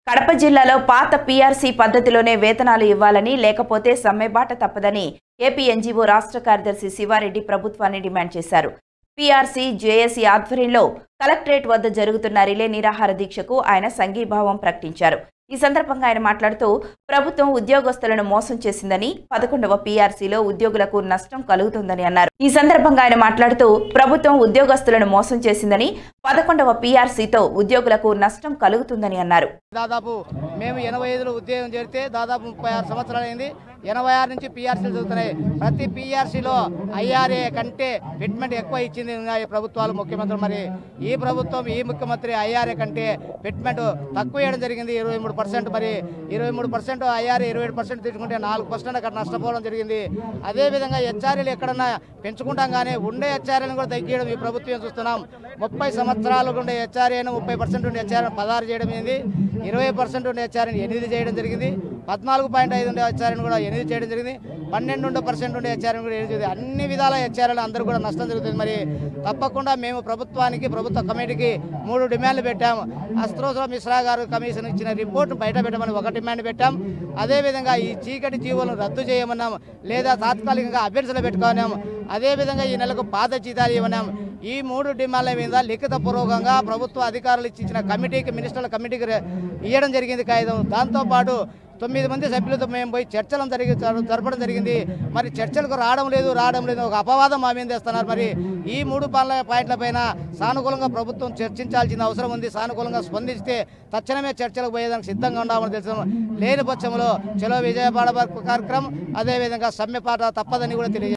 కడప జిల్లాలో పాత పీఆర్సీ పద్ధతిలోనే వేతనాలు ఇవ్వాలని లేకపోతే సమ్మెబాట తప్పదని ఏపీ ఎన్జీఓ రాష్ట్ర కార్యదర్శి శివారెడ్డి ప్రభుత్వాన్ని డిమాండ్ చేశారు పీఆర్సీ జేఏసీ ఆధ్వర్యంలో కలెక్టరేట్ వద్ద జరుగుతున్న రిలే నిరాహార దీక్షకు ఆయన సంఘీభావం ప్రకటించారు ఈ సందర్భంగా ఆయన మాట్లాడుతూ ప్రభుత్వం ఉద్యోగస్తులను మోసం చేసిందని పదకొండవ పీఆర్సీలో ఉద్యోగులకు నష్టం కలుగుతుందని అన్నారు ఈ సందర్భంగా ఆయన మాట్లాడుతూ ప్రభుత్వం ఉద్యోగస్తులను మోసం చేసిందని పదకొండవ పీఆర్సీతో ఉద్యోగులకు నష్టం కలుగుతుందని అన్నారు దాదాపు మేము ఎనభై ఐదులో ఉద్యోగం చేరితే దాదాపు ముప్పై ఆరు సంవత్సరాలు అయింది ఎనభై ఆరు నుంచి పీఆర్సీలు చదువుతున్నాయి ప్రతి పీఆర్సీలో ఐఆర్ఏ కంటే ఫిట్మెంట్ ఎక్కువ ఇచ్చింది ఉన్నాయి ప్రభుత్వాలు ముఖ్యమంత్రులు మరి ఈ ప్రభుత్వం ఈ ముఖ్యమంత్రి ఐఆర్ఏ కంటే ఫిట్మెంట్ తక్కువ వేయడం జరిగింది ఇరవై మూడు పర్సెంట్ మరి ఇరవై మూడు పర్సెంట్ ఐఆర్ఏ ఇరవై ఏడు పర్సెంట్ తీసుకుంటే నాలుగు పర్సెంట్ అక్కడ నష్టపోవడం జరిగింది అదేవిధంగా హెచ్ఆర్ఏలు ఎక్కడన్నా పెంచుకుంటాం కానీ ఉండే హెచ్ఆర్ఏలను కూడా తగ్గించడం ఈ ప్రభుత్వం చూస్తున్నాం ముప్పై సంవత్సరాలు ఉండే హెచ్ఆర్ఏను ముప్పై పర్సెంట్ ఉండే హెచ్ఆర్ఏను పదహారు చేయడం జరిగింది ఇరవై పర్సెంట్ ఉండే హెచ్ఆర్ఏని ఎనిమిది చేయడం జరిగింది పద్నాలుగు పాయింట్ ఐదు ఉండే హెచ్ఆర్ఏని కూడా ఎనిమిది చేయడం జరిగింది పన్నెండు ఉండే పర్సెంట్ ఉండే హెచ్ఆర్ఏని కూడా ఎనిమిది జరిగింది. అన్ని విధాల హెచ్ఆర్ఏలు అందరూ కూడా నష్టం జరుగుతుంది మరి తప్పకుండా మేము ప్రభుత్వానికి ప్రభుత్వ కమిటీకి మూడు డిమాండ్లు పెట్టాము అస్త్రోసర మిశ్రా గారు కమిషన్ ఇచ్చిన రిపోర్ట్ బయట పెట్టమని ఒక డిమాండ్ పెట్టాం అదేవిధంగా ఈ చీకటి జీవులను రద్దు చేయమన్నాం లేదా తాత్కాలికంగా అభ్యర్థులు పెట్టుకున్నాం అదేవిధంగా ఈ నెలకు పాత జీతాలు ఇవ్వనాం ఈ మూడు డిమాండ్ల మీద లిఖిత పూర్వకంగా ప్రభుత్వ అధికారులు ఇచ్చిన కమిటీకి మినిస్టర్ల కమిటీకి రే- ఇవ్వడం జరిగింది కాగితం దాంతోపాటు తొమ్మిది మంది సభ్యులతో మేము పోయి చర్చలు జరిగి జరపడం జరిగింది మరి చర్చలకు రావడం లేదు రావడం లేదు ఒక అపవాదం మా మీద తెస్తున్నారు మరి ఈ మూడు పాల పాయింట్ల పైన సానుకూలంగా ప్రభుత్వం చర్చించాల్సిన అవసరం ఉంది సానుకూలంగా స్పందిస్తే తక్షణమే చర్చలకు పోయేదానికి సిద్ధంగా ఉండామని తెలుసు లేని పక్షంలో చలో విజయపాడ కార్యక్రమం అదేవిధంగా సమ్మె పాట తప్పదని కూడా తెలియజేస్తారు